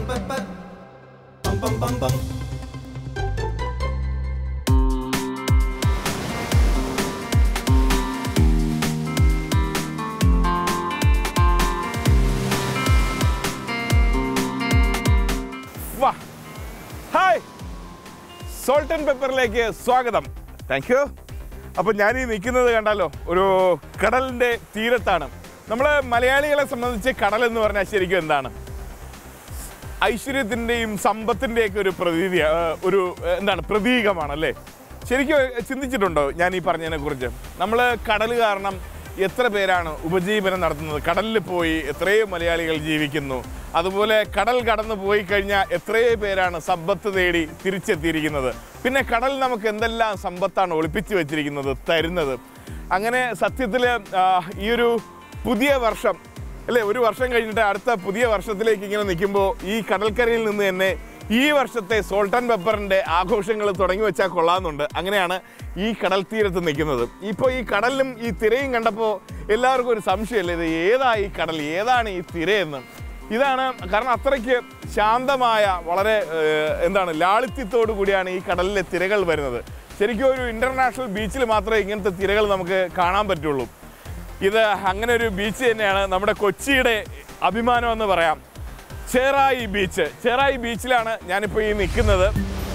pepper. Bum bum bum bum. വാ hi salt and പെപ്പറിലേക്ക് സ്വാഗതം താങ്ക് യു അപ്പോൾ ഞാൻ ഈ നിൽക്കുന്നത് കണ്ടാലോ ഒരു കടലിൻ്റെ തീരത്താണ് നമ്മൾ മലയാളികളെ സംബന്ധിച്ച് കടൽ എന്ന് പറഞ്ഞാൽ ശരിക്കും എന്താണ് ഐശ്വര്യത്തിൻ്റെയും സമ്പത്തിൻ്റെയൊക്കെ ഒരു പ്രതീതി ആ, ഒരു ആ, എന്താണ് പ്രതീകമാണ് അല്ലേ ശരിക്കും ചിന്തിച്ചിട്ടുണ്ടോ ഞാൻ ഈ പറഞ്ഞതിനെ കുറിച്ച് നമ്മൾ കടൽ കാരണം എത്ര പേരാണ് ഉപജീവനം നടത്തുന്നത് കടലിൽ പോയി എത്രയോ മലയാളികൾ ജീവിക്കുന്നു അതുപോലെ കടൽ കടന്നു പോയി കഴിഞ്ഞാൽ എത്രയോ പേരാണ് സമ്പത്ത് തേടി തിരിച്ചെത്തിയിരിക്കുന്നത് പിന്നെ കടൽ നമുക്ക് എന്തെല്ലാം സമ്പത്താണ് ഒളിപ്പിച്ചു വെച്ചിരിക്കുന്നത് തരുന്നത് അങ്ങനെ സത്യത്തിൽ ഈ ഒരു പുതിയ വർഷം അല്ലേ ഒരു വർഷം കഴിഞ്ഞിട്ട് അടുത്ത പുതിയ വർഷത്തിലേക്ക് ഇങ്ങനെ നിൽക്കുമ്പോൾ ഈ കടൽക്കരയിൽ നിന്ന് തന്നെ ഈ വർഷത്തെ സോൾട്ട് ആൻഡ് പെപ്പറിൻ്റെ ആഘോഷങ്ങൾ തുടങ്ങി വെച്ചാൽ കൊള്ളാമെന്നുണ്ട് അങ്ങനെയാണ് ഈ കടൽ തീരത്ത് നിൽക്കുന്നത് ഇപ്പോൾ ഈ കടലിലും ഈ തിരയും കണ്ടപ്പോൾ എല്ലാവർക്കും ഒരു സംശയമല്ലേ ഇത് ഏതാ ഈ കടൽ ഏതാണ് ഈ തിരയെന്ന് ഇതാണ് കാരണം അത്രയ്ക്ക് ശാന്തമായ വളരെ ഏഹ്, എന്താണ് ലാളിത്യത്തോടു കൂടിയാണ് ഈ കടലിലെ തിരകൾ വരുന്നത് ശരിക്കും ഒരു ഇൻ്റർനാഷണൽ ബീച്ചിൽ മാത്രമേ ഇങ്ങനത്തെ തിരകൾ നമുക്ക് കാണാൻ പറ്റുള്ളൂ ഇത് അങ്ങനെ ഒരു ബീച്ച് തന്നെയാണ് നമ്മുടെ കൊച്ചിയുടെ അഭിമാനം എന്ന് പറയാം ചേറായി ബീച്ച് ചേറായി ബീച്ചിലാണ് ഞാനിപ്പോൾ ഈ നിൽക്കുന്നത്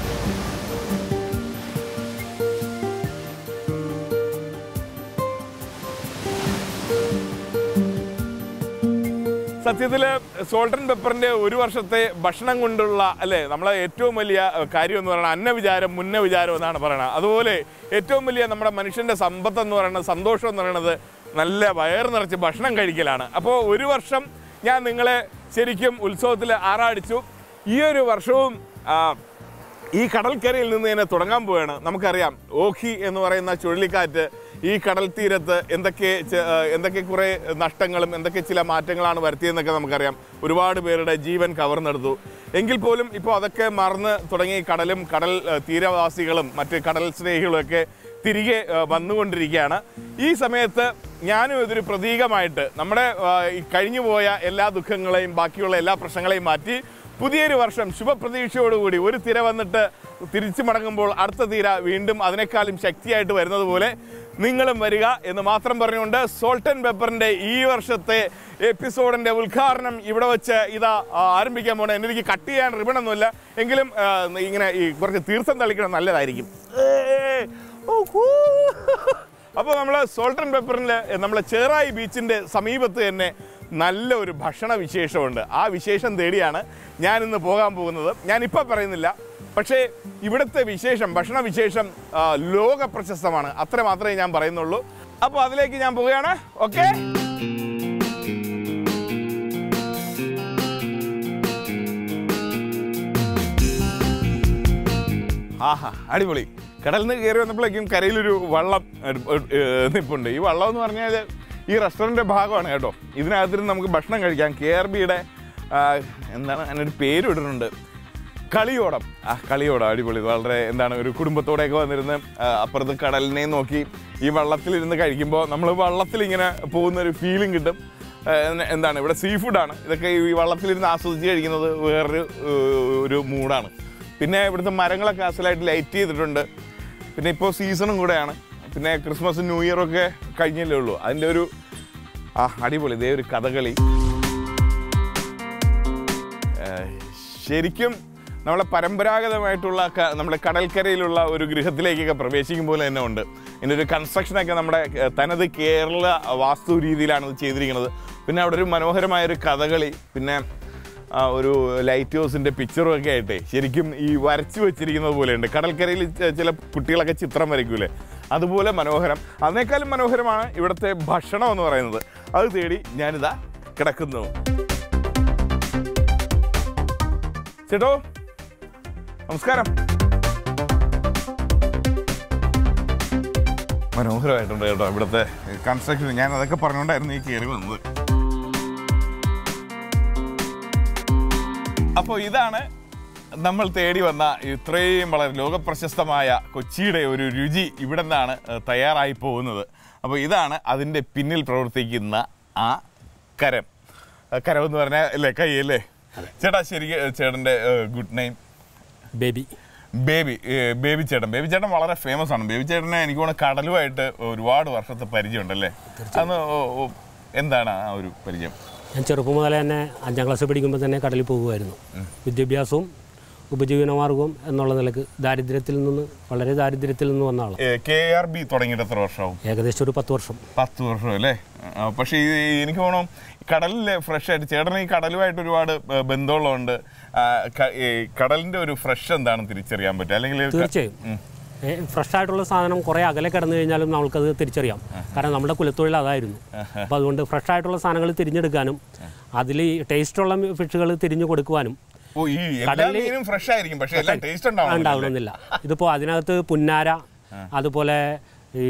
സത്യത്തിൽ സോൾട്ട് ആൻഡ് പെപ്പറിന്റെ ഒരു വർഷത്തെ ഭക്ഷണം കൊണ്ടുള്ള അല്ലേ നമ്മളെ ഏറ്റവും വലിയ ഏഹ്, കാര്യം എന്ന് പറയുന്നത് അന്നവിചാരം മുന്ന വിചാരം എന്നാണ് പറയുന്നത് അതുപോലെ ഏറ്റവും വലിയ നമ്മുടെ മനുഷ്യന്റെ സമ്പത്ത് എന്ന് പറയുന്നത് സന്തോഷം എന്ന് പറയുന്നത് നല്ല വയറ് നിറച്ച് ഭക്ഷണം കഴിക്കലാണ് അപ്പോൾ ഒരു വർഷം ഞാൻ നിങ്ങളെ ശരിക്കും ഉത്സവത്തിൽ ആറാടിച്ചു ഈ ഒരു വർഷവും ആ, ഈ കടൽക്കരയിൽ നിന്ന് തന്നെ തുടങ്ങാൻ പോവുകയാണ് നമുക്കറിയാം ഓഖി എന്ന് പറയുന്ന ചുഴലിക്കാറ്റ് ഈ കടൽ തീരത്ത് എന്തൊക്കെ ചെ- ആ, എന്തൊക്കെ കുറേ നഷ്ടങ്ങളും എന്തൊക്കെ ചില മാറ്റങ്ങളാണ് വരുത്തിയതെന്നൊക്കെ നമുക്കറിയാം ഒരുപാട് പേരുടെ ജീവൻ കവർന്നെടുത്തു എങ്കിൽ പോലും ഇപ്പോൾ അതൊക്കെ മറന്ന് തുടങ്ങി കടലും കടൽ ആ, തീരവാസികളും മറ്റ് കടൽ സ്നേഹികളും ഒക്കെ തിരികെ ആ, വന്നുകൊണ്ടിരിക്കുകയാണ് ഈ സമയത്ത് ഞാനും ഇതൊരു പ്രതീകമായിട്ട് നമ്മുടെ ആ, ഈ കഴിഞ്ഞുപോയ എല്ലാ ദുഃഖങ്ങളെയും ബാക്കിയുള്ള എല്ലാ പ്രശ്നങ്ങളെയും മാറ്റി പുതിയൊരു വർഷം ശുഭപ്രതീക്ഷയോടുകൂടി ഒരു തിര വന്നിട്ട് തിരിച്ചു മടങ്ങുമ്പോൾ അടുത്ത തിര വീണ്ടും അതിനേക്കാളും ശക്തിയായിട്ട് വരുന്നത് പോലെ നിങ്ങളും വരിക എന്ന് മാത്രം പറഞ്ഞുകൊണ്ട് സോൾട്ട് ആൻഡ് പെപ്പറിന്റെ ഈ വർഷത്തെ എപ്പിസോഡിന്റെ ഉദ്ഘാടനം ഇവിടെ വെച്ച് ഇതാ ആ, ആരംഭിക്കാൻ പോണേ എനിക്ക് കട്ട് ചെയ്യാൻ റിബണൊന്നുമില്ല എങ്കിലും ആ, ഇങ്ങനെ ഈ കുറച്ച് തീർത്ഥം തളിക്കണം നല്ലതായിരിക്കും ഏയ്! ഓ, ഹൂ! അപ്പോൾ നമ്മൾ സോൾട്ട് ആൻഡ് പെപ്പറിൽ നമ്മളെ ചേറായി ബീച്ചിൻ്റെ സമീപത്ത് തന്നെ നല്ല ഒരു ഭക്ഷണ വിശേഷമുണ്ട് ആ വിശേഷം തേടിയാണ് ഞാൻ ഇന്ന് പോകാൻ പോകുന്നത് ഞാൻ ഇപ്പം പറയുന്നില്ല പക്ഷേ ഇവിടുത്തെ വിശേഷം ഭക്ഷണ വിശേഷം ആ, ലോക പ്രശസ്തമാണ് അത്ര മാത്രമേ ഞാൻ പറയുന്നുള്ളൂ അപ്പോൾ അതിലേക്ക് ഞാൻ പോവുകയാണ് ഓക്കെ ആഹാ അടിപൊളി കടലിൽ നിന്ന് കയറി വന്നപ്പോഴേക്കും കരയിലൊരു വള്ളം എടു- ഏ, നിപ്പുണ്ട് ഈ വള്ളം എന്ന് പറഞ്ഞാൽ ഈ റെസ്റ്റോറൻറ്റിൻ്റെ ഭാഗമാണ് കേട്ടോ ഇതിനകത്തിരുന്ന് നമുക്ക് ഭക്ഷണം കഴിക്കാം കെ ആർ ബിയുടെ എന്താണ് അതിനൊരു പേര് ഇട്ടിട്ടുണ്ട് കളിയോടം ആ കളിയോടം അടിപൊളി വളരെ എന്താണ് ഒരു കുടുംബത്തോടെയൊക്കെ വന്നിരുന്ന് ആ, അപ്പുറത്ത് കടലിനെ നോക്കി ഈ വള്ളത്തിലിരുന്ന് കഴിക്കുമ്പോൾ നമ്മൾ വള്ളത്തിൽ ഇങ്ങനെ പോകുന്ന ഒരു ഫീലിംഗ് കിട്ടും ആ, എന്ന- എന്താണ് ഇവിടെ സീ ഫുഡാണ് ഇതൊക്കെ ഈ വള്ളത്തിലിരുന്ന് ആസ്വദിച്ച് കഴിക്കുന്നത് വേറൊരു ഏ, ഒരു മൂഡാണ് പിന്നെ ഇവിടുത്തെ മരങ്ങളൊക്കെ അസലായിട്ട് ലൈറ്റ് ചെയ്തിട്ടുണ്ട് പിന്നെ ഇപ്പോൾ സീസണും കൂടെയാണ് പിന്നെ ക്രിസ്മസ് ന്യൂ ഇയർ ഒക്കെ കഴിഞ്ഞല്ലേ ഉള്ളൂ അതിൻ്റെ ഒരു ആ അടിപൊളി ഇതേ ഒരു കഥകളി ഏഹ്, ശരിക്കും നമ്മളെ പരമ്പരാഗതമായിട്ടുള്ള ക- നമ്മുടെ കടൽക്കരയിലുള്ള ഒരു ഗൃഹത്തിലേക്കൊക്കെ പ്രവേശിക്കും പോലെ തന്നെ ഉണ്ട് ഇതിൻ്റെ ഒരു കൺസ്ട്രക്ഷനൊക്കെ നമ്മുടെ ഏഹ്, തനത് കേരള വാസ്തു രീതിയിലാണ് ഇത് ചെയ്തിരിക്കുന്നത് പിന്നെ അവിടെ ഒരു മനോഹരമായ ഒരു കഥകളി പിന്നെ ആ, ഒരു ലൈറ്റ് ഹൗസിൻ്റെ പിക്ചറും ഒക്കെ ആയിട്ടേ ശരിക്കും ഈ വരച്ചു വെച്ചിരിക്കുന്നത് പോലെയുണ്ട് കടൽക്കരയിൽ ച- ചില കുട്ടികളൊക്കെ ചിത്രം വരയ്ക്കൂലേ അതുപോലെ മനോഹരം അതിനേക്കാളും മനോഹരമാണ് ഇവിടുത്തെ ഭക്ഷണം എന്ന് പറയുന്നത് അത് തേടി ഞാനിതാ കിടക്കുന്നു ചേട്ടോ നമസ്കാരം മനോഹരമായിട്ടുണ്ട് കേട്ടോ ഇവിടുത്തെ കൺസ്ട്രക്ഷൻ ഞാൻ അതൊക്കെ പറഞ്ഞുകൊണ്ടായിരുന്നു ഈ കയറി വന്നത് അപ്പോൾ ഇതാണ് നമ്മൾ തേടി വന്ന ഇത്രയും വളരെ ലോകപ്രശസ്തമായ കൊച്ചിയുടെ ഒരു രുചി ഇവിടെ നിന്നാണ് ഏഹ്, തയ്യാറായി പോകുന്നത് അപ്പോൾ ഇതാണ് അതിൻ്റെ പിന്നിൽ പ്രവർത്തിക്കുന്ന ആ കരം ആ കരം എന്ന് പറഞ്ഞാൽ അല്ലേ കൈ അല്ലേ ചേട്ടാ ശരിക്കും ചേട്ടൻ്റെ ഗുഡ് നെയിം ബേബി ബേബി ഏ, ബേബി ചേട്ടൻ ബേബി ചേട്ടൻ വളരെ ഫേമസ് ആണ് ബേബി ചേട്ടനെ എനിക്ക് തോന്നുന്നു കടലുമായിട്ട് ഒരുപാട് വർഷത്തെ പരിചയമുണ്ടല്ലേ അന്ന് ഓ- ഓ, എന്താണ് ആ ഒരു പരിചയം ഞാൻ ചെറുപ്പം മുതലേ തന്നെ അഞ്ചാം ക്ലാസ്സിൽ പഠിക്കുമ്പോൾ തന്നെ കടലിൽ പോകുമായിരുന്നു വിദ്യാഭ്യാസവും ഉപജീവനമാർഗവും എന്നുള്ള നിലക്ക് ദാരിദ്ര്യത്തിൽ നിന്ന് വളരെ ദാരിദ്ര്യത്തിൽ നിന്ന് വന്ന ആളാണ് കെ ആർ ബി തുടങ്ങിയിട്ട് എത്ര വർഷമാവും ഏകദേശം ഒരു പത്ത് വർഷം പത്ത് വർഷം അല്ലേ ആ, പക്ഷേ ഈ എനിക്ക് തോന്നും കടലിൽ ഫ്രഷ് ആയിട്ട് ചേട്ടന് ഈ കടലുമായിട്ട് ഒരുപാട് ബ- ബന്ധമുള്ളതുകൊണ്ട് ആ, ക- ഈ കടലിന്റെ ഒരു ഫ്രഷ് എന്താണെന്ന് തിരിച്ചറിയാൻ പറ്റും അല്ലെങ്കിൽ ക- തീർച്ചയായും ഫ്രഷ് ആയിട്ടുള്ള സാധനം കുറേ അകലെ കിടന്നു കഴിഞ്ഞാലും നമ്മൾക്കത് തിരിച്ചറിയാം കാരണം നമ്മുടെ കുലത്തൊഴിൽ അതായിരുന്നു അപ്പോൾ അതുകൊണ്ട് ഫ്രഷ് ആയിട്ടുള്ള സാധനങ്ങൾ തിരിഞ്ഞെടുക്കാനും അതിൽ ടേസ്റ്റുള്ള ഫിഷുകൾ തിരിഞ്ഞു കൊടുക്കുവാനും ഓ ഈ എല്ലാ മീനും ഫ്രഷ് ആയിരിക്കും പക്ഷേ എല്ലാം ടേസ്റ്റ് ഉണ്ടാവും ഉണ്ടാവണമെന്നില്ല ഇതിപ്പോൾ അതിനകത്ത് പുന്നാര അതുപോലെ ഈ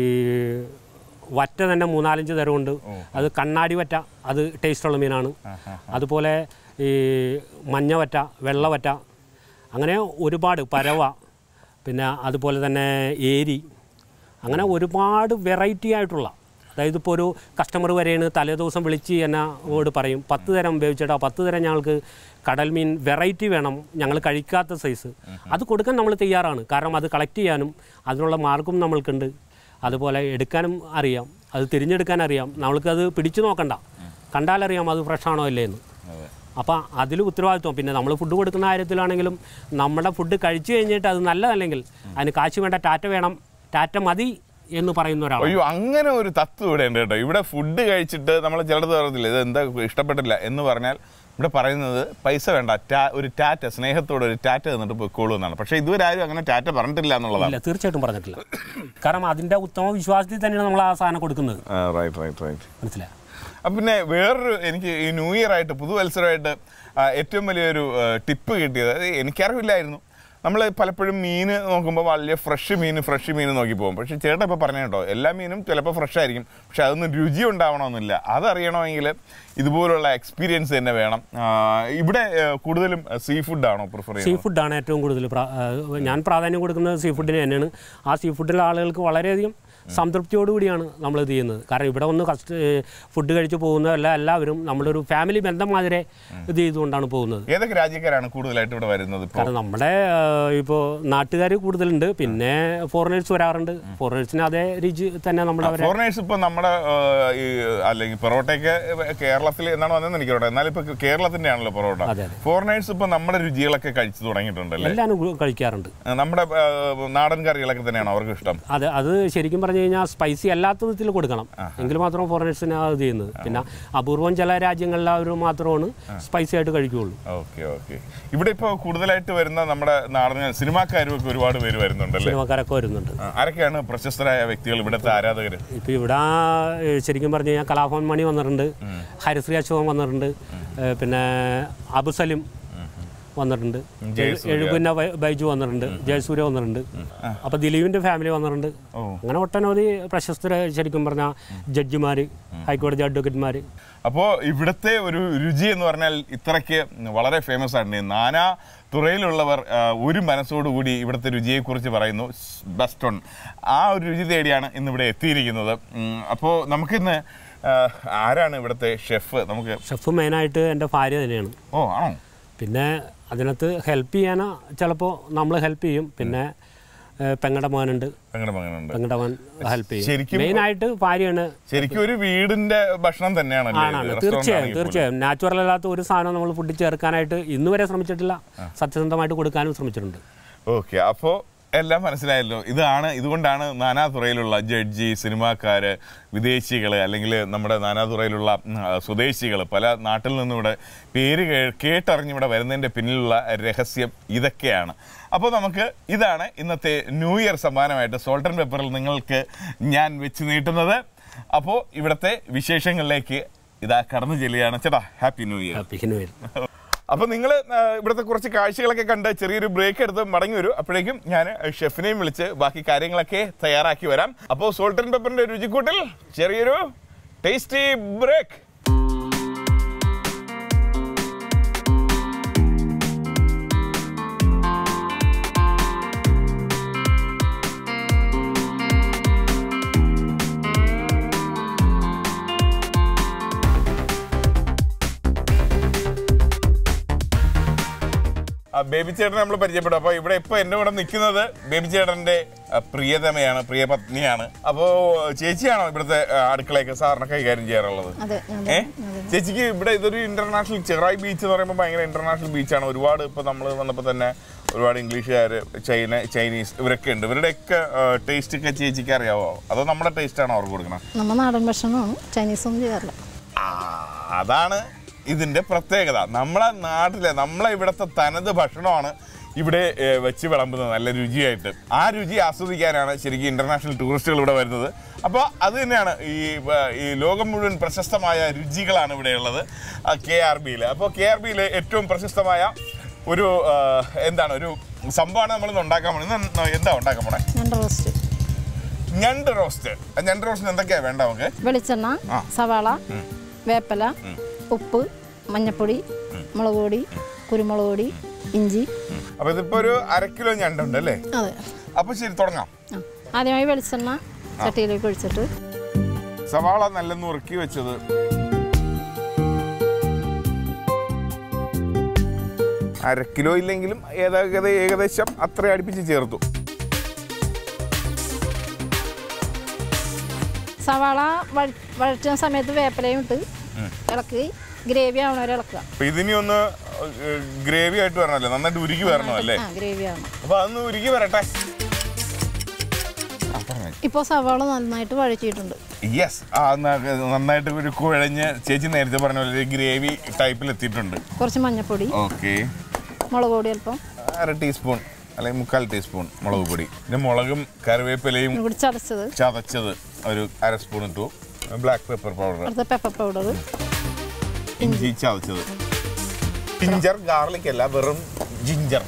വറ്റ തന്നെ മൂന്നാലഞ്ച് തരമുണ്ട് അത് കണ്ണാടി വറ്റ അത് ടേസ്റ്റുള്ള മീനാണ് അതുപോലെ ഈ മഞ്ഞ വറ്റ വെള്ള വറ്റ അങ്ങനെ ഒരുപാട് പരവ പിന്നെ അതുപോലെ തന്നെ ഏരി അങ്ങനെ ഒരുപാട് വെറൈറ്റി ആയിട്ടുള്ള അതായത് ഇപ്പോൾ ഒരു കസ്റ്റമർ വരെയാണ് തലേ ദിവസം വിളിച്ച് എന്നോട് പറയും പത്ത് തരം ഉപയോഗിച്ചിട്ടാ പത്ത് തരം ഞങ്ങൾക്ക് കടൽ മീൻ വെറൈറ്റി വേണം ഞങ്ങൾ കഴിക്കാത്ത സൈസ് അത് കൊടുക്കാൻ നമ്മൾ തയ്യാറാണ് കാരണം അത് കളക്ട് ചെയ്യാനും അതിനുള്ള മാർഗം നമ്മൾക്കുണ്ട് അതുപോലെ എടുക്കാനും അറിയാം അത് തിരിഞ്ഞെടുക്കാൻ അറിയാം നമ്മൾക്കത് പിടിച്ചു നോക്കണ്ട കണ്ടാലറിയാം അത് ഫ്രഷാണോ അല്ലേ എന്ന് അപ്പോൾ അതിൽ ഉത്തരവാദിത്വം പിന്നെ നമ്മൾ ഫുഡ് കൊടുക്കുന്ന കാര്യത്തിലാണെങ്കിലും നമ്മുടെ ഫുഡ് കഴിച്ചു കഴിഞ്ഞിട്ട് അത് നല്ലതല്ലെങ്കിൽ അതിന് കാശ് വേണ്ട ടാറ്റ വേണം ടാറ്റ മതി എന്ന് പറയുന്ന ഒരാൾ അയ്യോ അങ്ങനെ ഒരു തത്വം ഇവിടെ ഉണ്ട് കേട്ടോ ഇവിടെ ഫുഡ് കഴിച്ചിട്ട് നമ്മൾ ചിലടത്ത് പറഞ്ഞില്ല ഇത് എന്താ ഇഷ്ടപ്പെട്ടില്ല എന്ന് പറഞ്ഞാൽ ഇവിടെ പറയുന്നത് പൈസ വേണ്ട ടാ ഒരു ടാറ്റ സ്നേഹത്തോടെ ഒരു ടാറ്റ തന്നിട്ട് പോയിക്കോളൂ എന്നാണ് പക്ഷേ ഇതുവരെ ആരും അങ്ങനെ ടാറ്റ പറഞ്ഞിട്ടില്ല എന്നുള്ളതാണ് ഇല്ല തീർച്ചയായിട്ടും പറഞ്ഞിട്ടില്ല കാരണം അതിൻ്റെ ഉത്തമ വിശ്വാസത്തിൽ തന്നെയാണ് നമ്മൾ ആ സാധനം കൊടുക്കുന്നത് റൈറ്റ് റൈറ്റ് റൈറ്റ് മനസ്സിലായോ അപ്പം പിന്നെ വേറൊരു എനിക്ക് ഈ ന്യൂ ഇയർ ആയിട്ട് പുതുവത്സരമായിട്ട് ആ, ഏറ്റവും വലിയൊരു ടിപ്പ് കിട്ടിയത് അത് എനിക്കറിവില്ലായിരുന്നു നമ്മൾ പലപ്പോഴും മീൻ നോക്കുമ്പോൾ വലിയ ഫ്രഷ് മീൻ ഫ്രഷ് മീൻ നോക്കി പോകും പക്ഷേ ചേട്ടൻ ഇപ്പോൾ പറഞ്ഞു കേട്ടോ എല്ലാ മീനും ചിലപ്പോൾ ഫ്രഷ് ആയിരിക്കും പക്ഷെ അതൊന്നും രുചി ഉണ്ടാവണമെന്നില്ല അതറിയണമെങ്കിൽ ഇതുപോലുള്ള എക്സ്പീരിയൻസ് തന്നെ വേണം ആ, ഇവിടെ ആ, കൂടുതലും സീ ഫുഡാണോ പ്രിഫർ സീ ചെയ്യുന്നത് ഫുഡാണ് ഏറ്റവും കൂടുതൽ പ്രാ- ആ, ഞാൻ പ്രാധാന്യം കൊടുക്കുന്നത് സീ ഫുഡിന് തന്നെയാണ് ആ സീ ഫുഡിലെ ആളുകൾക്ക് വളരെയധികം സംതൃപ്തിയോടുകൂടിയാണ് നമ്മൾ ഇത് ചെയ്യുന്നത് കാരണം ഇവിടെ ഒന്ന് കഷ്ട ഫുഡ് കഴിച്ച് പോകുന്ന എല്ലാ എല്ലാവരും നമ്മളൊരു ഫാമിലി ബന്ധം മാതിരി ഇത് ചെയ്തുകൊണ്ടാണ് പോകുന്നത് ഏതൊക്കെ രാജ്യക്കാരാണ് കൂടുതലായിട്ട് ഇവിടെ വരുന്നത് ഇപ്പോൾ കാരണം നമ്മുടെ ഇപ്പോൾ നാട്ടുകാർ കൂടുതലുണ്ട് പിന്നെ ഫോറിനേഴ്സ് വരാറുണ്ട് ഫോറിനേഴ്സിന് അതേ രുചി തന്നെ നമ്മൾ അവരെ ഫോറിനേഴ്സ് ഇപ്പൊ നമ്മുടെ ആ, ഈ അല്ലെങ്കിൽ പൊറോട്ടയൊക്കെ കേരളത്തിൽ എന്നാണ് വന്നതെന്ന് എനിക്ക് പറയാം എന്നാലും ഇപ്പൊ കേരളത്തിന്റെ ആണല്ലോ പൊറോട്ട അതെ, അതെ. ഫോറിനേഴ്സ് ഇപ്പൊ നമ്മുടെ രുചികളൊക്കെ കഴിച്ചു തുടങ്ങിയിട്ടുണ്ടല്ലേ എല്ലാവരും കു- കഴിക്കാറുണ്ട് ആ, നമ്മുടെ ആ, നാടൻ കറികളൊക്കെ തന്നെയാണ് അവർക്ക് ഇഷ്ടം അത് അത് ശരിക്കും പറഞ്ഞു കഴിഞ്ഞാൽ സ്പൈസി അല്ലാത്ത വിധത്തിൽ കൊടുക്കണം എങ്കിൽ മാത്രം ഫോറിനേഴ്സിന് അത് ചെയ്യുന്നത് പിന്നെ അപൂർവം ചില രാജ്യങ്ങളിൽ അവർ മാത്രമാണ് സ്പൈസി ആയിട്ട് കഴിക്കുകയുള്ളൂ ഓക്കെ ഓക്കെ ഇവിടെ ഇപ്പൊ കൂടുതലായിട്ട് വരുന്ന നമ്മുടെ നാടൻ സിനിമാക്കാരും ഒക്കെ ഒരുപാട് പേര് വരുന്നുണ്ടല്ലേ സിനിമക്കാരൊക്കെ വരുന്നുണ്ട് ആ, ആരൊക്കെയാണ് പ്രശസ്തരായ വ്യക്തികൾ ഇവിടുത്തെ ആരാധകർ ഇപ്പോൾ ഇവിടെ ഏഹ്, ശരിക്കും പറഞ്ഞു കഴിഞ്ഞാൽ കലാഭവൻ മണി വന്നിട്ടുണ്ട് ഹരിശ്രീ അശോകൻ വന്നിട്ടുണ്ട് ഏഹ്, പിന്നെ അബുസലിം വന്നിട്ടുണ്ട് ജയസൂര്യ. എഴുപിന്ന ബൈജു വന്നിട്ടുണ്ട് ജയസൂര്യ വന്നിട്ടുണ്ട് അപ്പോൾ ദിലീപിൻ്റെ ഫാമിലി വന്നിട്ടുണ്ട് ഓ. അങ്ങനെ ഒട്ടനവധി പ്രശസ്തര ശരിക്കും പറഞ്ഞാൽ ജഡ്ജിമാർ ഹൈക്കോടതി അഡ്വക്കേറ്റ്മാർ അപ്പോൾ ഇവിടുത്തെ ഒരു രുചി എന്ന് പറഞ്ഞാൽ ഇത്രയ്ക്ക് വളരെ ഫേമസ് ആണ് നാനാ തുറയിലുള്ളവർ ആ, ഒരു മനസ്സോടുകൂടി ഇവിടുത്തെ രുചിയെക്കുറിച്ച് പറയുന്നു ബെസ്റ്റ് ഓൺ ആ ഒരു രുചി തേടിയാണ് ഇന്ന് ഇവിടെ എത്തിയിരിക്കുന്നത് അപ്പോൾ നമുക്കിന്ന് ആ, ആരാണ് ഇവിടുത്തെ ഷെഫ് നമുക്ക് ഷെഫ് മെയിനായിട്ട് എൻ്റെ ഭാര്യ തന്നെയാണ് ഓ ആണോ പിന്നെ അതിനകത്ത് ഹെൽപ്പ് ചെയ്യാനാ ചിലപ്പോൾ നമ്മൾ ഹെൽപ്പ് ചെയ്യും പിന്നെ ഏഹ്, പെങ്ങടെ മോനുണ്ട് അങ്ങനെ അങ്ങനെയുണ്ട് പെങ്ങടെ മോൻ ഹെൽപ്പ് ചെയ്യും ശരിക്കും- മെയിനായിട്ട് ഭാര്യയാണ് ശരിക്കും ഒരു വീടിന്റെ ഭക്ഷണം തന്നെയാണല്ലേ ഇത്? ആണാണ് restaurant തീർച്ചയായും ആണെങ്കിൽ പോലും. തീർച്ചയായും നാച്ചുറൽ അല്ലാത്ത ഒരു സാധനം നമ്മൾ ഫുഡിൽ ചേർക്കാനായിട്ട് ഇന്ന് വരെ ശ്രമിച്ചിട്ടില്ല സത്യസന്ധമായിട്ട് കൊടുക്കാനും ശ്രമിച്ചിട്ടുണ്ട് ഓക്കെ അപ്പോൾ എല്ലാം മനസ്സിലായല്ലോ ഇതാണ് ഇതുകൊണ്ടാണ് നാനാതുറയിലുള്ള ജഡ്ജി സിനിമാക്കാർ വിദേശികൾ അല്ലെങ്കിൽ നമ്മുടെ നാനാതുറയിലുള്ള സ്വദേശികൾ പല നാട്ടിൽ നിന്നും ഇവിടെ പേര് കേ- കേട്ടറിഞ്ഞ് ഇവിടെ വരുന്നതിൻ്റെ പിന്നിലുള്ള രഹസ്യം ഇതൊക്കെയാണ് അപ്പോൾ നമുക്ക് ഇതാണ് ഇന്നത്തെ ന്യൂ ഇയർ സമ്മാനമായിട്ട് സോൾട്ട് ആൻഡ് പെപ്പറിൽ നിങ്ങൾക്ക് ഞാൻ വെച്ച് നീട്ടുന്നത് അപ്പോൾ ഇവിടുത്തെ വിശേഷങ്ങളിലേക്ക് ഇതാ കടന്നു ചെല്ലുകയാണ് ചേട്ടാ happy new year happy new year അപ്പൊ നിങ്ങൾ ഇവിടുത്തെ കുറച്ച് കാഴ്ചകളൊക്കെ കണ്ട് ചെറിയൊരു ബ്രേക്ക് എടുത്ത് മടങ്ങി വരും അപ്പോഴേക്കും ഞാൻ ഷെഫിനെയും വിളിച്ച് ബാക്കി കാര്യങ്ങളൊക്കെ തയ്യാറാക്കി വരാം അപ്പോൾ സോൾട്ട് ആൻഡ് പെപ്പറിന്റെ രുചിക്കൂട്ടിൽ ചെറിയൊരു ടേസ്റ്റി ബ്രേക്ക് ആ, ബേബി ചേട്ടനെ നമ്മൾ പരിചയപ്പെടും അപ്പോൾ ഇവിടെ ഇപ്പോൾ എൻ്റെ കൂടെ നിൽക്കുന്നത് ബേബി ചേട്ടൻ്റെ ആ, പ്രിയതമയാണ് പ്രിയ പത്നിയാണ് അപ്പോൾ ചേച്ചിയാണോ ഇവിടുത്തെ ആ, അടുക്കളയൊക്കെ സാറിന് കൈകാര്യം ചെയ്യാറുള്ളത് അതെ ഏ അതെ ചേച്ചിക്ക് ഇവിടെ ഇതൊരു ഇന്റർനാഷണൽ ചെറായി ബീച്ച് എന്ന് പറയുമ്പോൾ ഭയങ്കര ഇന്റർനാഷണൽ ബീച്ചാണ് ഒരുപാട് ഇപ്പോൾ നമ്മൾ വന്നപ്പോൾ തന്നെ ഒരുപാട് ഇംഗ്ലീഷുകാർ ചൈന ചൈനീസ് ഇവരൊക്കെ ഉണ്ട് ഇവരുടെയൊക്കെ ടേസ്റ്റ് ഒക്കെ ചേച്ചിക്ക് അറിയാവോ അതോ നമ്മുടെ ടേസ്റ്റ് ആണോ അവർക്ക് കൊടുക്കണം നമ്മൾ നാടൻ ഭക്ഷണമാണ് ചൈനീസ് ഒന്നും ചെയ്യാറില്ല ആ, അതാണ് ഇതിന്റെ പ്രത്യേകത നമ്മളെ നാട്ടിലെ നമ്മളെ ഇവിടുത്തെ തനത് ഭക്ഷണമാണ് ഇവിടെ ഏ, വെച്ച് വിളമ്പുന്നത് നല്ല രുചിയായിട്ട് ആ രുചി ആസ്വദിക്കാനാണ് ശരിക്കും ഇന്റർനാഷണൽ ടൂറിസ്റ്റുകൾ ഇവിടെ വരുന്നത് അപ്പോൾ അത് തന്നെയാണ് ഈ ആ, ഈ ലോകം മുഴുവൻ പ്രശസ്തമായ രുചികളാണ് ഇവിടെയുള്ളത് കെ ആർ ബിയിൽ അപ്പോൾ കെ ആർ ബിയിലെ ഏറ്റവും പ്രശസ്തമായ ഒരു ആ, എന്താണ് ഒരു സംഭവമാണ് നമ്മൾ ഇന്ന് ഉണ്ടാക്കാൻ പോകുന്നത് ഇന്ന് എന്താ ഉണ്ടാക്കാൻ പോണേ ഞണ്ട് റോസ്റ്റ് ഞണ്ട് റോസ്റ്റ് ആ ഞണ്ട് റോസ്റ്റിന് എന്തൊക്കെയാണ് വേണ്ട നമുക്ക് വെളിച്ചെണ്ണ ആ. സവാള വേപ്പില ഉപ്പ് മഞ്ഞപ്പൊടി മുളക് പൊടി കുരുമുളക് പൊടി ഇഞ്ചി അപ്പോൾ ഇതിപ്പോൾ ഒരു അര കിലോ ഞണ്ടുണ്ട് അല്ലേ അതെ അപ്പോൾ ശരി തുടങ്ങാം ആ ആദ്യമായി വെളിച്ചെണ്ണ ചട്ടിയിലേക്ക് ഒഴിച്ചിട്ട് സവാള നല്ല നുറുക്കി വെച്ചത് അര കിലോ ഇല്ലെങ്കിലും ഏതാ ഏകദേശം അത്ര അടുപ്പിച്ച് ചേർത്തു സവാള വഴ- വഴറ്റുന്ന സമയത്ത് വേപ്പിലയും ഇട്ട് ഇളക്കി ഗ്രേവി ആവണവരെ ഇളക്കുക അപ്പൊ ഇതിനി ഒന്ന് ഗ്രേവി ആയിട്ട് വരണമല്ലേ നന്നായിട്ട് ഉരുകി വരണം അല്ലേ ആ ഗ്രേവി ആവണം അപ്പൊ അതൊന്ന് ഉരുകി വരട്ടെ ഇപ്പോൾ സവാള നന്നായിട്ട് വഴറ്റിയിട്ടുണ്ട് യെസ് ആ ന- നന്നായിട്ട് ഒരു കുഴഞ്ഞ് ചേച്ചി നേരത്തെ പറഞ്ഞ പോലെ ഗ്രേവി ടൈപ്പിൽ എത്തിയിട്ടുണ്ട് കുറച്ച് മഞ്ഞപ്പൊടി ഓക്കെ മുളക് പൊടി അല്പം അര ടീസ്പൂൺ അല്ലെങ്കിൽ മുക്കാൽ ടീസ്പൂൺ മുളക് പൊടി പിന്നെ മുളകും കറിവേപ്പിലയും കൂടി ചതച്ചത് ചതച്ചത് ഒരു അര സ്പൂൺ ഇട്ടു ബ്ലാക്ക് പെപ്പർ പൗഡർ അടുത്ത പെപ്പർ പൗഡർ ഇഞ്ചി ചതച്ചത് ജിഞ്ചർ ഗാർലിക് അല്ല വെറും ജിഞ്ചർ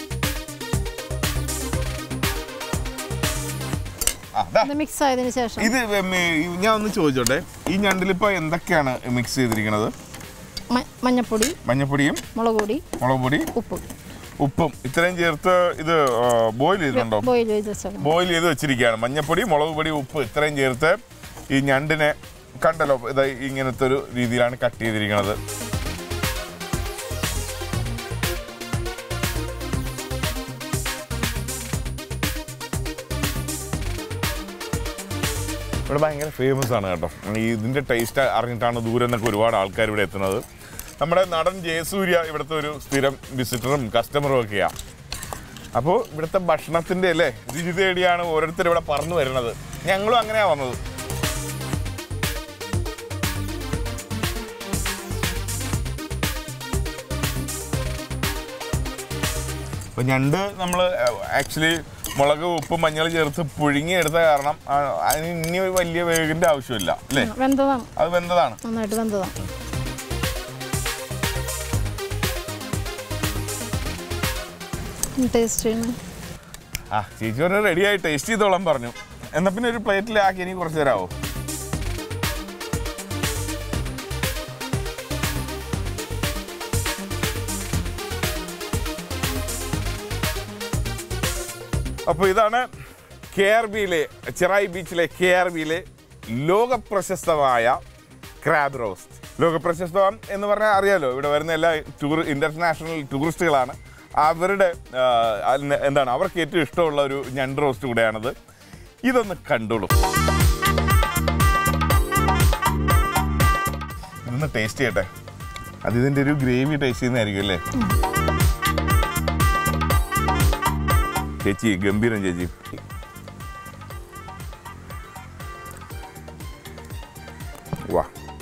ആ, ദാ. ഇത് മിക്സ് ആയതിനു ശേഷം ഇത് ഉം, ഈ ഞാൻ ഒന്ന് ചോദിച്ചോട്ടെ ഈ ഞണ്ടിലിപ്പോ എന്തൊക്കെയാണ് മിക്സ് ചെയ്തിരിക്കുന്നത് മ- മഞ്ഞപ്പൊടി മഞ്ഞപ്പൊടിയും മുളക് പൊടി മുളക് പൊടി ഉപ്പ് ഉപ്പും ഇത്രയും ചേർത്ത് ഇത് ബോയിൽ ചെയ്തിട്ടുണ്ടോ ബോയിൽ ചെയ്ത് വെച്ചേക്കണം ബോയിൽ ചെയ്ത് വെച്ചിരിക്കുകയാണ് മഞ്ഞപ്പൊടി മുളക് പൊടി ഉപ്പ് ഇത്രയും ചേർത്ത് ഈ ഞണ്ടിനെ കണ്ടല്ലോ ഇത് ഇങ്ങനത്തെ ഒരു രീതിയിലാണ് കട്ട് ചെയ്തിരിക്കുന്നത് ഇവിടെ ഭയങ്കര ഫേമസ് ആണ് കേട്ടോ ഈ ഇതിൻ്റെ ടേസ്റ്റ് അറിഞ്ഞിട്ടാണ് ദൂരെ നിന്നൊക്കെ ഒരുപാട് ആൾക്കാർ ഇവിടെ എത്തുന്നത് നമ്മുടെ നടൻ ജയസൂര്യ ഇവിടുത്തെ ഒരു സ്ഥിരം വിസിറ്ററും കസ്റ്റമറും ഒക്കെയാണ് അപ്പോൾ ഇവിടുത്തെ ഭക്ഷണത്തിൻ്റെ അല്ലേ രുചി തേടിയാണ് ഓരോരുത്തർ ഇവിടെ പറന്നു വരുന്നത് ഞങ്ങളും അങ്ങനെയാണ് വന്നത് അപ്പോൾ ഞണ്ട് നമ്മൾ ആക്ച്വലി മുളക് ഉപ്പ് മഞ്ഞൾ ചേർത്ത് പുഴുങ്ങിയെടുത്ത കാരണം ആ, അതിന് ഇനി ഒരു വലിയ വേഗിൻ്റെ ആവശ്യമില്ല അല്ലേ വെന്തതാണ് അത് വെന്തതാണ് നന്നായിട്ട് വെന്തതാണ് ടേസ്റ്റ് ചെയ്യുന്നത് ആ ചേച്ചി പറഞ്ഞ റെഡിയായി ടേസ്റ്റ് ചെയ്തോളാൻ പറഞ്ഞു എന്നാൽ പിന്നെ ഒരു പ്ലേറ്റിലാക്കി എനിക്ക് കുറച്ച് തരാമോ അപ്പോൾ ഇതാണ് കെ ആർ ബിയിലെ ചെറായി ബീച്ചിലെ കെ ആർ ബിയിലെ ലോകപ്രശസ്തമായ ക്രാബ് റോസ്റ്റ് ലോകപ്രശസ്തം എന്ന് പറഞ്ഞാൽ അറിയാലോ ഇവിടെ വരുന്ന എല്ലാ ടൂർ ഇന്റർനാഷണൽ ടൂറിസ്റ്റുകളാണ് അവരുടെ ആ, അതിന് എന്താണ് അവർക്ക് ഏറ്റവും ഇഷ്ടമുള്ള ഒരു ഞണ്ട് റോസ്റ്റ് കൂടെയാണത് ഇതൊന്ന് കണ്ടോളൂ ഇതൊന്ന് ടേസ്റ്റ് ചെയ്യട്ടെ അത് ഇതിൻ്റെ ഒരു ഗ്രേവി ടേസ്റ്റ് ചെയ്യുന്നതായിരിക്കും അല്ലേ ചേച്ചി ഗംഭീരം ചേച്ചി വാ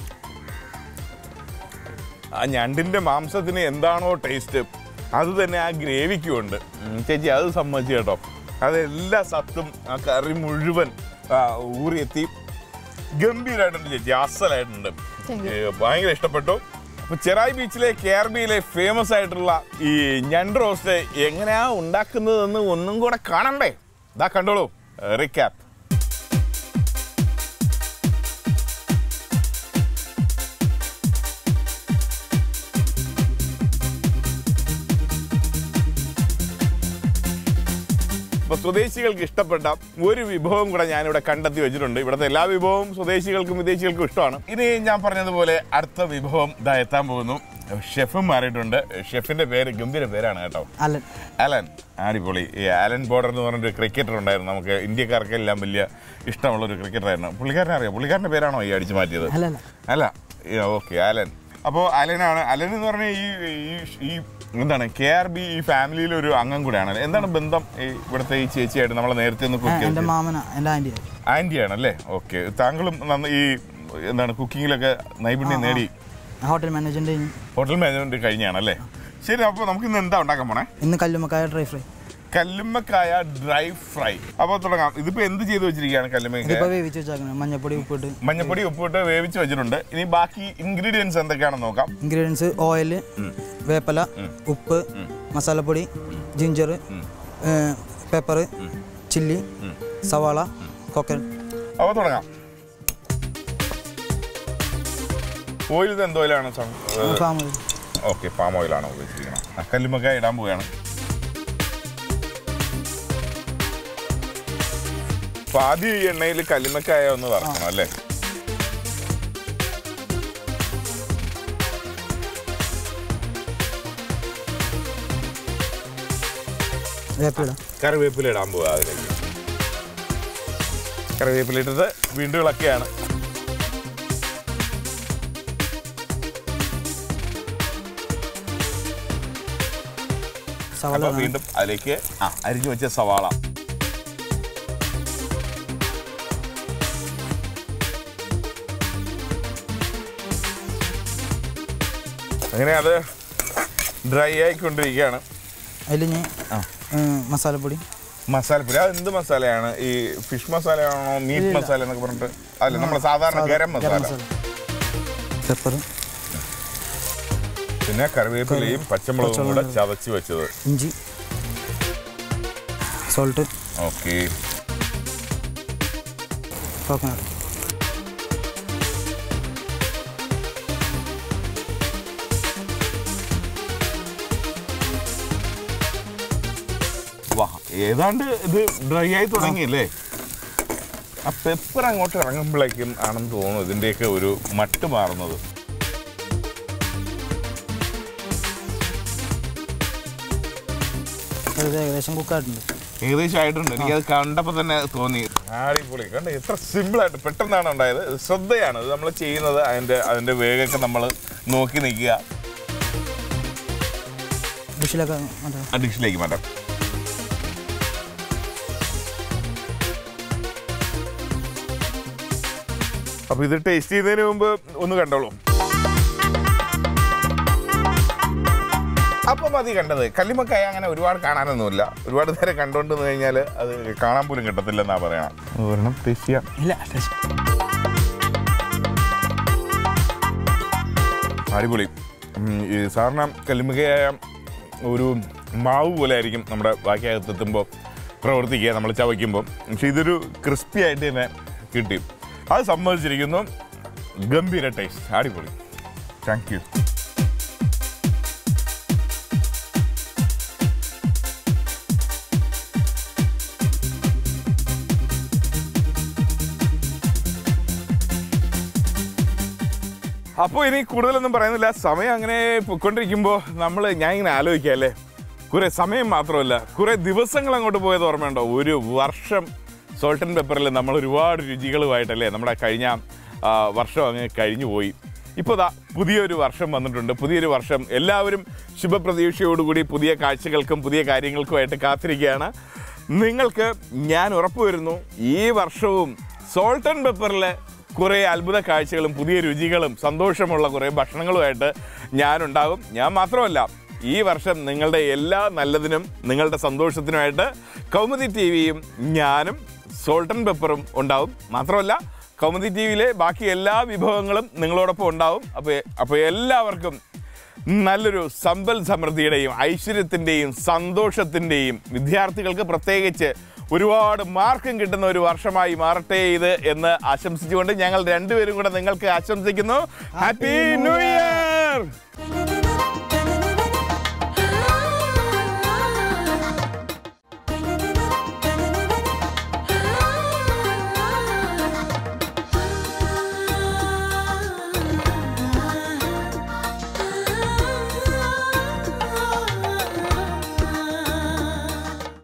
ആ ഞണ്ടിന്റെ മാംസത്തിന് എന്താണോ ടേസ്റ്റ് അത് തന്നെ ആ ഗ്രേവിക്കും ഉണ്ട് ഉം, ചേച്ചി അത് സമ്മതിച്ചു കേട്ടോ അതെല്ലാ സത്തും ആ കറി മുഴുവൻ ആ, ഊറിയെത്തി ഗംഭീരമായിട്ടുണ്ട് ചേച്ചി അസലായിട്ടുണ്ട് Thank you. ഏ, ഭയങ്കര ഇഷ്ടപ്പെട്ടു അപ്പൊ ചെറായി ബീച്ചിലെ കെ ആർ ബിയിലെ ഫേമസ് ആയിട്ടുള്ള ഈ ഞണ്ട് റോസ്റ്റ് എങ്ങനെയാ ഉണ്ടാക്കുന്നതെന്ന് ഒന്നും കൂടെ കാണണ്ടേ ഇതാ കണ്ടോളൂ റിക്യാപ്പ് അപ്പോൾ സ്വദേശികൾക്ക് ഇഷ്ടപ്പെട്ട ഒരു വിഭവം കൂടെ ഞാനിവിടെ കണ്ടെത്തി വെച്ചിട്ടുണ്ട് ഇവിടുത്തെ എല്ലാ വിഭവവും സ്വദേശികൾക്കും വിദേശികൾക്കും ഇഷ്ടമാണ് ഇനി ഞാൻ പറഞ്ഞതുപോലെ അടുത്ത വിഭവം ഇതാ എത്താൻ പോകുന്നു ഷെഫും മാറിയിട്ടുണ്ട് ഷെഫിന്റെ പേര് ഗംഭീര പേരാണ് കേട്ടോ അല്ലൻ അലൻ അടിപൊളി ഈ ആലൻ ബോർഡർ എന്ന് പറഞ്ഞൊരു ക്രിക്കറ്റർ ഉണ്ടായിരുന്നു നമുക്ക് ഇന്ത്യക്കാർക്കെല്ലാം വലിയ ഇഷ്ടമുള്ള ഒരു ക്രിക്കറ്ററായിരുന്നു പുള്ളിക്കാരനെ അറിയാം പുള്ളിക്കാരൻ്റെ പേരാണോ ഈ അടിച്ചു മാറ്റിയത് അല്ല അല്ല അല്ല ഓക്കെ അലൻ അപ്പോൾ അലനാണ് അലൻ എന്ന് പറഞ്ഞാൽ ഈ ഈ- ഈ എന്താണ് കെ ആർ ബി ഈ ഫാമിലിയിലെ ഒരു അംഗം കൂടെയാണ് എന്താണ് ബന്ധം ഈ ഇവിടുത്തെ ഈ ചേച്ചിയായിട്ട് നമ്മളെ നേരത്തെ ഒന്ന് ആ, എൻ്റെ കുക്ക് മാമന എൻ്റെ ആൻറ്റി ആൻറ്റിയാണ് അല്ലേ ഓക്കെ താങ്കളും നന്ന- ഈ എന്താണ് കുക്കിങ്ങിലൊക്കെ നൈപുണ്യം നേടി ഹോട്ടൽ മാനേജ്മെൻറ്റ് കഴിഞ്ഞു ഹോട്ടൽ മാനേജ്മെന്റ് കഴിഞ്ഞാണ് അല്ലേ ശരി അപ്പോൾ നമുക്ക് ഇന്ന് എന്താ ഉണ്ടാക്കാൻ പോണേ ഇന്ന് കല്ലുമ്മക്കായ ഡ്രൈ ഫ്രൈ കല്ലുമ്മക്കായ ഡ്രൈ ഫ്രൈ അപ്പോൾ തുടങ്ങാം ഇതിപ്പോ എന്ത് ചെയ്ത് വെച്ചിരിക്കുകയാണ് കല്ലുമ്മക്കായ ഇതിപ്പോൾ വേവിച്ച് വെച്ചാക്കണം മഞ്ഞപ്പൊടി ഉപ്പിട്ട് മഞ്ഞപ്പൊടി ഉപ്പിട്ട് വേവിച്ച് വെച്ചിട്ടുണ്ട് ഇനി ബാക്കി ഇൻഗ്രീഡിയൻസ് എന്തൊക്കെയാണെന്ന് നോക്കാം ഇൻഗ്രീഡിയൻസ് ഓയിൽ വേപ്പല ഉപ്പ് മസാലപ്പൊടി ജിഞ്ചർ പെപ്പർ ചില്ലി സവാള കോക്കനട്ട് അപ്പോൾ തുടങ്ങാം ഓയിൽ ഇത് എന്ത് ഓയിലാണ് ഫാം ഓക്കെ പാം ഓയിലാണ് ഉപയോഗിച്ചിരിക്കുന്നത് ആ, കല്ലുമ്മക്കായ ഇടാൻ പോവുകയാണ് അപ്പൊ ആദ്യം ഈ എണ്ണയിൽ കല്ലുമ്മക്കായ ഒന്ന് വറക്കണം അല്ലേ വേപ്പില കറിവേപ്പില ഇടാൻ പോവുക അതിലേക്ക് കറിവേപ്പില ഇട്ടിട്ട് വീണ്ടും ഇളക്കുകയാണ് സവാള അപ്പൊ ഇടണം. വീണ്ടും അതിലേക്ക് ആ അരിഞ്ഞു വെച്ച സവാള അങ്ങനെ അത് ഡ്രൈ ആയിക്കൊണ്ടിരിക്കുകയാണ് അതിൽ ഞാൻ മസാലപ്പൊടി മസാലപ്പൊടി അത് എന്ത് മസാലയാണ് ഈ ഫിഷ് മസാലയാണോ മീറ്റ് മസാല എന്നൊക്കെ പറഞ്ഞിട്ട് അല്ല നമ്മൾ സാധാരണ ഗരം മസാല പെപ്പർ പിന്നെ കറിവേപ്പിലയും പച്ചമുളകും കൂടെ ചതച്ച് വെച്ചത് ഇഞ്ചി സോൾട്ട് ഓക്കെ കോക്കനട്ട് വാ ഏതാണ്ട് ഇത് ഡ്രൈ ആയി തുടങ്ങിയില്ലേ ആ പെപ്പർ അങ്ങോട്ട് ഇറങ്ങുമ്പോഴേക്കും ആണെന്ന് തോന്നുന്നു ഇതിൻ്റെയൊക്കെ ഒരു മട്ട് മാറുന്നത് അത് ഏകദേശം കുക്കായിട്ടുണ്ട് ഏകദേശം ആയിട്ടുണ്ട് എനിക്കത് കണ്ടപ്പോൾ തന്നെ തോന്നി അടിപൊളി കണ്ട എത്ര സിമ്പിളായിട്ട് പെട്ടെന്നാണ് ഉണ്ടായത് ഇത് ശ്രദ്ധയാണ് ഇത് നമ്മൾ ചെയ്യുന്നത് അതിൻ്റെ അതിൻ്റെ വേഗമൊക്കെ നമ്മൾ നോക്കി നിൽക്കുക ഡിഷിലൊക്കെ മറ്റേ ആ ഡിഷിലേക്ക് മാറ്റാം അപ്പൊ ഇത് ടേസ്റ്റ് ചെയ്യുന്നതിന് മുമ്പ് ഒന്ന് കണ്ടോളൂ അപ്പൊ മതി കണ്ടത് കല്ലിമക്കായ അങ്ങനെ ഒരുപാട് കാണാനൊന്നുമില്ല ഒരുപാട് നേരം കണ്ടോണ്ട് നിന്ന് കഴിഞ്ഞാൽ അത് കാണാൻ പോലും കിട്ടത്തില്ലെന്നാ പറയണം ഒരെണ്ണം ടേസ്റ്റ് ചെയ്യാം ഇല്ല ടേസ്റ്റ് അടിപൊളി ഉം, ഈ സാധാരണ കല്ലുമുകയായ ഒരു മാവ് പോലെ ആയിരിക്കും നമ്മുടെ ബാക്കിയകത്തെത്തുമ്പോൾ പ്രവർത്തിക്കുക നമ്മൾ ചവയ്ക്കുമ്പോൾ പക്ഷെ ഇതൊരു ക്രിസ്പി ആയിട്ട് തന്നെ കിട്ടി അത് സമ്മതിച്ചിരിക്കുന്നു ഗംഭീര ടേസ്റ്റ് അടിപൊളി താങ്ക് യു അപ്പോൾ ഇനി കൂടുതലൊന്നും പറയുന്നില്ല സമയം അങ്ങനെ പൊയ്ക്കൊണ്ടിരിക്കുമ്പോൾ നമ്മൾ ഞാൻ ഇങ്ങനെ ആലോചിക്കുക അല്ലേ കുറേ സമയം മാത്രമല്ല കുറേ ദിവസങ്ങൾ അങ്ങോട്ട് പോയത് ഓർമ്മയുണ്ടോ ഒരു വർഷം സോൾട്ട് ആൻഡ് പെപ്പറിൽ നമ്മൾ ഒരുപാട് രുചികളുമായിട്ടല്ലേ നമ്മുടെ കഴിഞ്ഞ ആ, വർഷം അങ്ങ് കഴിഞ്ഞു പോയി ഇപ്പോൾ ദാ പുതിയൊരു വർഷം വന്നിട്ടുണ്ട് പുതിയൊരു വർഷം എല്ലാവരും ശുഭപ്രതീക്ഷയോടുകൂടി പുതിയ കാഴ്ചകൾക്കും പുതിയ കാര്യങ്ങൾക്കുമായിട്ട് കാത്തിരിക്കുകയാണ് നിങ്ങൾക്ക് ഞാൻ ഉറപ്പു വരുന്നു ഈ വർഷവും സോൾട്ട് ആൻഡ് പെപ്പറിൽ കുറേ അത്ഭുത കാഴ്ചകളും പുതിയ രുചികളും സന്തോഷമുള്ള കുറേ ഭക്ഷണങ്ങളുമായിട്ട് ഞാനുണ്ടാകും ഞാൻ മാത്രമല്ല ഈ വർഷം നിങ്ങളുടെ എല്ലാ നല്ലതിനും നിങ്ങളുടെ സന്തോഷത്തിനുമായിട്ട് കൗമുദി ടി വിയും ഞാനും സോൾട്ട് ആൻഡ് പെപ്പറും ഉണ്ടാവും മാത്രമല്ല കൗമുദി ടി വിയിലെ ബാക്കി എല്ലാ വിഭവങ്ങളും നിങ്ങളോടൊപ്പം ഉണ്ടാവും അപ്പോൾ അപ്പോൾ എല്ലാവർക്കും നല്ലൊരു സമ്പൽ സമൃദ്ധിയുടെയും ഐശ്വര്യത്തിൻ്റെയും സന്തോഷത്തിൻ്റെയും വിദ്യാർത്ഥികൾക്ക് പ്രത്യേകിച്ച് ഒരുപാട് മാർക്കും കിട്ടുന്ന ഒരു വർഷമായി മാറട്ടെ ഇത് എന്ന് ആശംസിച്ചുകൊണ്ട് ഞങ്ങൾ രണ്ടുപേരും കൂടെ നിങ്ങൾക്ക് ആശംസിക്കുന്നു ഹാപ്പി ന്യൂ ഇയർ